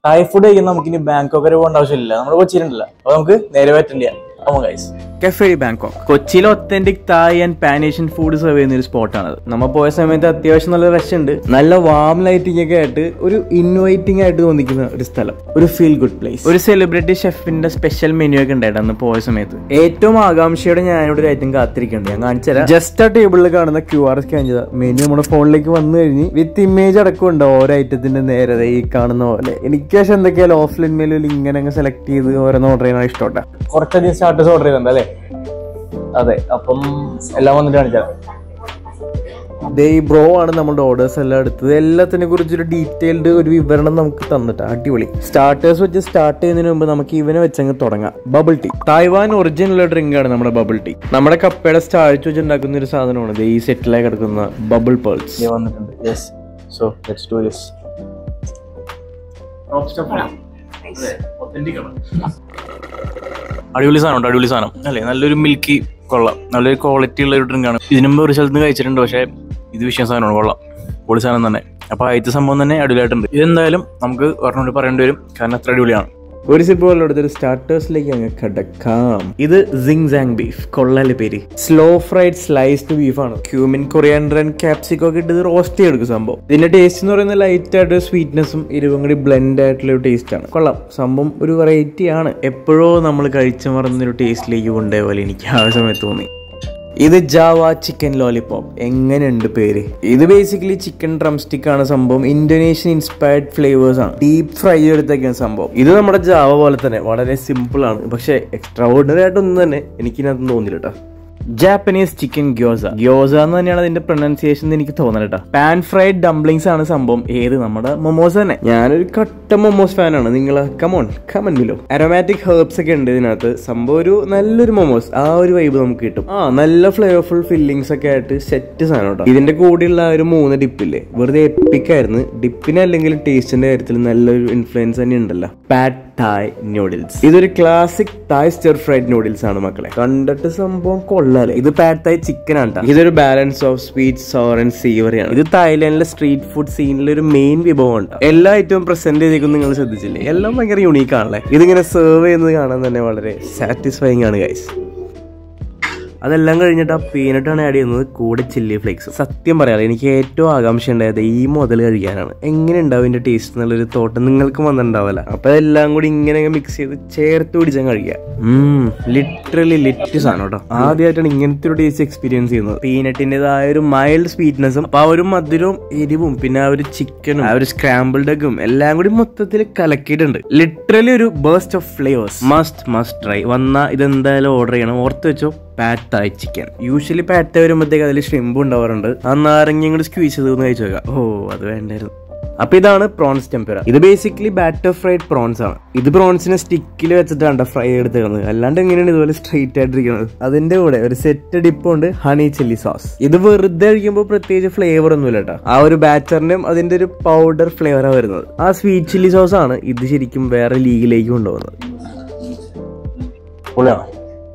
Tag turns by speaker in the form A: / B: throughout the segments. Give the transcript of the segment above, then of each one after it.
A: Thai food കഴിക്കാൻ നമുക്ക് ഇനി ബാങ്കോക്ക് വരെ പോകേണ്ട ആവശ്യമില്ല നമ്മുടെ കൊച്ചിയിലുണ്ടല്ലോ അപ്പൊ നമുക്ക് നേരെ അറ്റൻഡ് ചെയ്യാം അപ്പൊ ഗൈസ് കഫേ ബാങ്കോക്ക് കൊച്ചിയിലെ authentic Thai and pan-Asian food serve ചെയ്യുന്ന ഒരു സ്പോട്ടാണ് നമ്മൾ പോയ സമയത്ത് അത്യാവശ്യം നല്ല റഷ് ഉണ്ട് നല്ല വാം ലൈറ്റിംഗ് ഒക്കെ ആയിട്ട് ഒരു ഇൻവൈറ്റിംഗ് ആയിട്ട് തോന്നിക്കുന്ന ഒരു സ്ഥലം ഒരു ഫീൽ ഗുഡ് പ്ലേസ് ഒരു സെലിബ്രിറ്റി ഷെഫിന്റെ സ്പെഷ്യൽ മെനു ഒക്കെ ഉണ്ടായിരുന്നു അന്ന് പോയ സമയത്ത് ഏറ്റവും ആകാംക്ഷയോടെ ഞാനിവിടെ ഒരു ഐറ്റം കാത്തിരിക്കുന്നുണ്ട് ഞാൻ കാണിച്ചുതരാം ജസ്റ്റ് ആ ടേബിളിൽ കാണുന്ന ക്യു ആർ സ്കാൻ ചെയ്ത മെനു നമ്മുടെ ഫോണിലേക്ക് വന്നു കഴിഞ്ഞ് വിത്ത് ഇമേജ് അടക്കം ഉണ്ട് ഓരോ ഐറ്റത്തിന്റെ നേരെ ദേ ഈ കാണുന്ന പോലെ എനിക്ക് പക്ഷെ എന്തൊക്കെയാലും ഓഫ്ലൈൻ മെനുവിൽ ഇങ്ങനെ അങ്ങ് സെലക്ട് ചെയ്ത് ഓരോന്ന് ഓർഡർ ചെയ്യാൻ ഇഷ്ടമുണ്ട് കുറച്ചധികം സ്റ്റാർട്ടേഴ്സ് ഓർഡർ ചെയ്തിട്ടുണ്ട് അല്ലേ അതെ അപ്പം എല്ലാം വന്നിട്ട് കാണിച്ചാൽ ദേ ഈ ബ്രോ ആണ് നമ്മുടെ ഓർഡേഴ്സ് എല്ലാം എടുത്തത് എല്ലാത്തിനെ കുറിച്ചൊരു ഡീറ്റെയിൽഡ് ഒരു വിവരണം നമുക്ക് തന്നിട്ട് അടിപൊളി സ്റ്റാർട്ടേഴ്സ് വെച്ച് സ്റ്റാർട്ട് ചെയ്യുന്നതിന് മുമ്പ് നമുക്ക് ഇവനെ വെച്ചങ്ങ് തുടങ്ങാം bubble tea Taiwan original drink ആണ് നമ്മുടെ ബബിൾ ടീ നമ്മുടെ കപ്പയുടെ സ്റ്റാഴ്ച വെച്ച് ഉണ്ടാക്കുന്ന ഒരു സാധനമാണ് ദേ ഈ സെറ്റിലായി കിടക്കുന്ന ബബിൾ പേൾസ് വന്നിട്ടുണ്ട് yes so let's do this അടിപൊളി സാധനം അടിപൊളി സാധനം അല്ലേ നല്ലൊരു മിൽക്കി കൊള്ളാം നല്ലൊരു ക്വാളിറ്റി ഉള്ള ഒരു ഡ്രിങ്ക് ആണ് ഇതിനു മുമ്പ് ഒരു സ്ഥലത്ത് നിന്ന് കഴിച്ചിട്ടുണ്ട് പക്ഷേ ഇത് വിഷയം സാധനമാണ് കൊള്ളാം പൊളി സാധനം തന്നെ അപ്പൊ ആദ്യത്തെ സംഭവം തന്നെ അടിപൊളിയായിട്ടുണ്ട് ഇതെന്തായാലും നമുക്ക് ഒരെണ്ണം പറയേണ്ടി വരും കാരണം അത്ര അടിപൊളിയാണ് ഒരു സിപ്പ് പോലെ എടുത്തൊരു സ്റ്റാർട്ടേഴ്സിലേക്ക് അങ്ങ് കിടക്കാം ഇത് സിങ് സാങ് ബീഫ് കൊള്ളാലെ പേര് സ്ലോ ഫ്രൈഡ് സ്ലൈസ്ഡ് ബീഫാണ് ക്യൂമിൻ കൊറിയാൻഡർ ആൻഡ് ക്യാപ്സിക്കോ ഒക്കെ ഇട്ട് ഇത് റോസ്റ്റ് ചെയ്തെടുക്കും സംഭവം ഇതിന്റെ ടേസ്റ്റ് എന്ന് പറയുന്നത് ലൈറ്റ് ആയിട്ട് സ്വീറ്റ്നെസ്സും ഇരുവും കൂടി ബ്ലെൻഡ് ആയിട്ടുള്ള ഒരു ടേസ്റ്റ് ആണ് കൊള്ളാം സംഭവം ഒരു വെറൈറ്റി ആണ് എപ്പോഴോ നമ്മൾ കഴിച്ചു മറന്നൊരു ടേസ്റ്റിലേക്ക് കൊണ്ടുപോയ പോലെ എനിക്ക് ആ സമയത്ത് തോന്നി ഇത് ജാവ ചിക്കൻ ലോലിപോപ്പ് എങ്ങനെയുണ്ട് പേര് ഇത് ബേസിക്കലി ചിക്കൻ ഡ്രം സ്റ്റിക്ക് ആണ് സംഭവം ഇന്തോനേഷ്യൻ ഇൻസ്പയർഡ് ഫ്ലേവേഴ്സ് ആണ് ഡീപ് ഫ്രൈ ചെയ്തെടുത്തേക്കാണ് സംഭവം ഇത് നമ്മുടെ ജാവ പോലെ തന്നെ വളരെ സിമ്പിൾ ആണ് പക്ഷെ എക്സ്ട്രാ ഓർഡിനറി ആയിട്ടൊന്നും തന്നെ എനിക്കിനകത്ത് തോന്നില്ല കേട്ടോ ജാപ്പനീസ് ചിക്കൻ ഗ്യോസ ഗ്യോസ എന്ന് തന്നെയാണ് അതിന്റെ പ്രൊനൗൺസിയേഷൻ എന്ന് എനിക്ക് തോന്നല കേട്ടോ പാൻ ഫ്രൈഡ് ഡംപ്ലിങ്സ് ആണ് സംഭവം ഏത് നമ്മുടെ മൊമോസ് തന്നെ ഞാനൊരു കട്ട മൊമോസ് ഫാനാണ് നിങ്ങൾ come on comment below aromatic herbs ഒക്കെ ഉണ്ട് ഇതിനകത്ത് സംഭവം ഒരു നല്ലൊരു മൊമോസ് ആ ഒരു വൈബ് നമുക്ക് കിട്ടും ആ നല്ല ഫ്ലേവർഫുൾ ഫില്ലിങ്സ് ഒക്കെ ആയിട്ട് സെറ്റ് സാധനം കേട്ടോ ഇതിന്റെ കൂടെയുള്ള ആ ഒരു മൂന്ന് ഡിപ്പില്ലേ വെറുതെ എപ്പിക് ആയിരുന്നു ഡിപ്പിന് അല്ലെങ്കിൽ ടേസ്റ്റിന്റെ കാര്യത്തിൽ നല്ലൊരു ഇൻഫ്ലുവൻസ് തന്നെ ഉണ്ടല്ലോ പാറ്റ് തായ് നൂഡിൽസ് ഇതൊരു classic Thai stir fried noodles ആണ് മക്കളെ കണ്ടിട്ട് സംഭവം കൊള്ളാലേ ഇത് പാറ്റ് തായ് ചിക്കൻ ആണ് ട്ടോ. ഇതൊരു balance of sweet sour and savoury ആണ് ഇത് തായ്ലാൻഡിലെ സ്ട്രീറ്റ് ഫുഡ് സീനിലെ ഒരു മെയിൻ വിഭവമാണ് ട്ടോ. എല്ലാ ഐറ്റവും പ്രസന്റ് ചെയ്തേക്കും നിങ്ങൾ ശ്രദ്ധിച്ചില്ലേ എല്ലാം ഭയങ്കര യുണീക്ക് ആണല്ലേ ഇതിങ്ങനെ സെർവ് ചെയ്യുന്നത് കാണാൻ തന്നെ വളരെ സാറ്റിസ്ഫൈങ് ആണ് ഗൈസ് അതെല്ലാം കഴിഞ്ഞിട്ട് ആ പീനട്ടാണ് ആഡ് ചെയ്യുന്നത് കൂടെ ചില്ലി ഫ്ലേക്സ് സത്യം പറയാലോ എനിക്ക് ഏറ്റവും ആകാംക്ഷ ഉണ്ടായത് ഈ മുതൽ കഴിക്കാനാണ് എങ്ങനെ ഉണ്ടാവും ഇതിന്റെ ടേസ്റ്റ് എന്നുള്ളൊരു തോട്ടം നിങ്ങൾക്കും വന്നിട്ടുണ്ടാവില്ല അപ്പൊ അതെല്ലാം കൂടി ഇങ്ങനെ മിക്സ് ചെയ്ത് ചേർത്ത് പിടിച്ചാൽ കഴിക്കുക ലിറ്ററലി ലിറ്റ് സാധനം കേട്ടോ ആദ്യമായിട്ടാണ് ഇങ്ങനത്തെ ഒരു ടേസ്റ്റ് എക്സ്പീരിയൻസ് ചെയ്യുന്നത് പീനട്ടിൻ്റെതായ ഒരു മൈൽഡ് സ്വീറ്റ്നെസ്സും അപ്പൊ ആ ഒരു മധുരവും എരിവും പിന്നെ ആ ഒരു ചിക്കനും ആ ഒരു സ്ക്രാമ്പിൾഡ് എഗും എല്ലാം കൂടി മൊത്തത്തിൽ കലക്കിയിട്ടുണ്ട് ലിറ്ററലി ഒരു burst of flavours must must try വന്നാ ഇതെന്തായാലും ഓർഡർ ചെയ്യണം ഓർത്ത് വെച്ചോ പാറ്റ് തായ് ചിക്കൻ യൂഷ്വലി പാറ്റ് വരുമ്പോഴത്തേക്ക് അതിൽ ഷ്രിമ്പ് ഉണ്ടാവാറുണ്ട് ആ നാരങ്ങ കൂടി സ്ക്വീസ് ചെയ്ത് ഒന്ന് കഴിച്ചു നോക്കാം ഓ അത് വേണ്ടായിരുന്നു അപ്പൊ ഇതാണ് പ്രോൺസ് ടെമ്പറ ഇത് ബേസിക്കലി ബാറ്റർ ഫ്രൈഡ് പ്രോൺസ് ആണ് ഇത് പ്രോൺസിനെ സ്റ്റിക്കിൽ വെച്ചിട്ടാണ് ഫ്രൈ എടുത്തേക്കുന്നത് അല്ലാണ്ട് എങ്ങനെയാണ് ഇതുപോലെ സ്ട്രെയിറ്റ് ആയിട്ടിരിക്കുന്നത് അതിന്റെ കൂടെ ഒരു സെറ്റ് ഡിപ്പുണ്ട് ഹണി ചില്ലി സോസ് ഇത് വെറുതെ കഴിക്കുമ്പോൾ പ്രത്യേകിച്ച് ഫ്ലേവർ ഒന്നുമില്ല കേട്ടോ ആ ഒരു ബാറ്ററിന്റെയും അതിന്റെ ഒരു പൗഡർ ഫ്ലേവറാണ് വരുന്നത് ആ സ്വീറ്റ് ചില്ലി സോസ് ആണ് ഇത് ശരിക്കും വേറെ ലീഗിലേക്ക് കൊണ്ടുപോകുന്നത് പൊളിയാണോ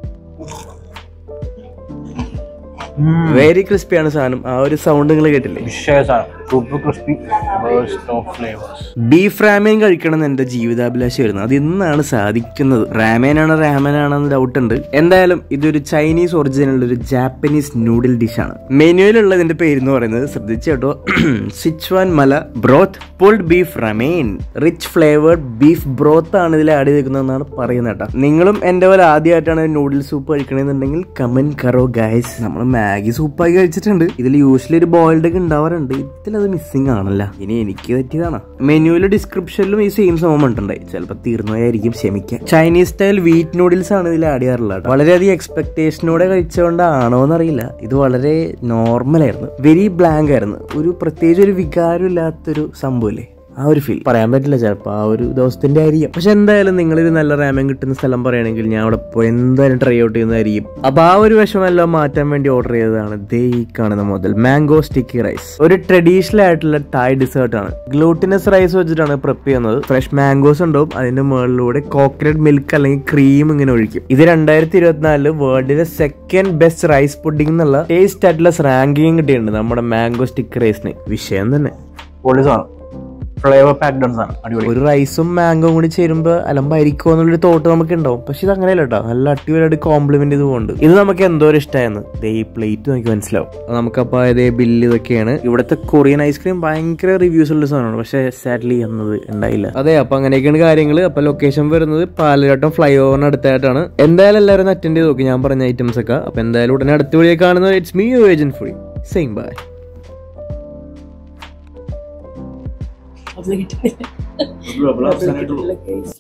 A: വെരി ക്രിസ്പിയാണ് സാധനം ആ ഒരു സൗണ്ട് നിങ്ങൾ കേട്ടില്ലേ
B: super crispy of flavours
A: beef ramen കഴിക്കണം എന്ന് എന്റെ ജീവിതാഭിലാഷി വരുന്നത് അത് ഇന്നാണ് സാധിക്കുന്നത് റാമേനാണ് റാമനാണെന്ന് ഡൗട്ട് ഉണ്ട് എന്തായാലും ഇതൊരു ചൈനീസ് ഒറിജിനൽ ഒരു ജാപ്പനീസ് നൂഡിൽ ഡിഷാണ് മെനുവിലുള്ള ഇതിന്റെ പേര് എന്ന് പറയുന്നത് ശ്രദ്ധിച്ചു കേട്ടോ Sichuan mala broth pulled beef ramen rich flavoured beef broth ആണ് ഇതിൽ ആഡ് ചെയ്തിരിക്കുന്നതെന്നാണ് പറയുന്നത് കേട്ടോ നിങ്ങളും എന്റെ പോലെ ആദ്യമായിട്ടാണ് നൂഡിൽ സൂപ്പ് കഴിക്കണമെന്നുണ്ടെങ്കിൽ കമൻ കറോ ഗൈസ് നമ്മൾ മാഗി സൂപ്പായി കഴിച്ചിട്ടുണ്ട് ഇതിൽ യൂഷ്വലി ഒരു ബോയിൽഡ് ഒക്കെ ഉണ്ടാവാറുണ്ട് ഇതിലത് മിസ്സിംഗ് ആണല്ല ഇനി എനിക്ക് പറ്റിയതാണ് മെനുവിലെ ഡിസ്ക്രിപ്ഷനിലും ഈ സെയിം സംഭവം ഉണ്ടുണ്ടായി ചിലപ്പോൾ തീർന്നതായിരിക്കും ക്ഷമിക്കാം ചൈനീസ് സ്റ്റൈൽ വീറ്റ് നൂഡിൽസ് ആണ് ഇതിൽ ആഡ് ചെയ്യാറുള്ളത് കേട്ടോ. വളരെയധികം എക്സ്പെക്ടേഷനോടെ കഴിച്ചുകൊണ്ടാണോ എന്നറിയില്ല ഇത് വളരെ നോർമൽ ആയിരുന്നു വെരി ബ്ലാങ്ക് ആയിരുന്നു ഒരു പ്രത്യേകിച്ച് ഒരു വികാരം ഇല്ലാത്തൊരു സംഭവമില്ലേ ആ ഒരു ഫീൽ പറയാൻ പറ്റില്ല ചിലപ്പോൾ ആ ഒരു ദിവസത്തിന്റെ ആയിരിക്കും പക്ഷെ എന്തായാലും നിങ്ങളൊരു നല്ല റാമൻ കിട്ടുന്ന സ്ഥലം പറയുകയാണെങ്കിൽ ഞാൻ അവിടെ പോയി എന്തായാലും ട്രൈ ഔട്ട് ചെയ്യുന്നതായിരിക്കും അപ്പൊ ആ ഒരു വിഷമെല്ലാം മാറ്റാൻ വേണ്ടി ഓർഡർ ചെയ്തതാണ് ദേ ഈ കാണുന്ന മുതൽ മാംഗോ സ്റ്റിക്കി റൈസ് ഒരു ട്രഡീഷണൽ ആയിട്ടുള്ള തായ് ഡിസേർട്ട് ആണ് ഗ്ലൂട്ടിനസ് റൈസ് വെച്ചിട്ടാണ് പ്രിപ്പ് ചെയ്യുന്നത് ഫ്രഷ് മാംഗോസ് ഉണ്ടാവും അതിന്റെ മുകളിലൂടെ കോക്കനട്ട് മിൽക്ക് അല്ലെങ്കിൽ ക്രീം ഇങ്ങനെ ഒഴിക്കും ഇത് രണ്ടായിരത്തി ഇരുപത്തിനാലില് വേൾഡിലെ സെക്കൻഡ് ബെസ്റ്റ് റൈസ് പുഡിംഗ് എന്നുള്ള ടേസ്റ്റ് അറ്റ്ലസ് റാങ്കിങ് കിട്ടിയിട്ടുണ്ട് നമ്മുടെ മാംഗോ സ്റ്റിക്കി റൈസിന് വിഷയം തന്നെ
B: പൊളി സാധനം
A: ഫ്ലേവർ പാക്ഡ് ആണ് സാധനം അടിപൊളി
C: ഒരു റൈസും മാംഗോയും കൂടി ചേരുമ്പോൾ അലമ്പായിരിക്കുമോ എന്നുള്ളൊരു തോട്ട് നമുക്ക് ഉണ്ടാവും പക്ഷെ ഇത് അങ്ങനെയല്ല കേട്ടോ നല്ല അടിപൊളിയായിട്ട് കോംപ്ലിമെന്റ് ഇത് പോകുന്നുണ്ട് ഇത് നമുക്ക് എന്തോരം ഇഷ്ടമായെന്ന് ദേ ഈ പ്ലേറ്റ് നമുക്ക് മനസ്സിലാവും നമുക്കപ്പോൾ ഇതേ ബില്ല് ഇതൊക്കെയാണ് ഇവിടുത്തെ കൊറിയൻ ഐസ്ക്രീം ഭയങ്കര റിവ്യൂസ് ഉള്ള സാധനമാണ് പക്ഷേ സാഡ്ലി എന്നത് ഉണ്ടായില്ല അതെ അപ്പൊ അങ്ങനെയൊക്കെയാണ് കാര്യങ്ങൾ അപ്പൊ ലൊക്കേഷൻ വരുന്നത് പാലഘട്ടം ഫ്ലൈ ഓവറിന് അടുത്തായിട്ടാണ് എന്തായാലും എല്ലാവരും അറ്റൻഡ് ചെയ്ത് നോക്കി ഞാൻ പറഞ്ഞ ഐറ്റംസ് ഒക്കെ അപ്പൊ എന്തായാലും ഉടനെ അടുത്ത വഴിയെ കാണുന്നത് it's me you agent free same bye
D: അതൊന്നും കിട്ടുന്നില്ല കിട്ടുന്നില്ല guys.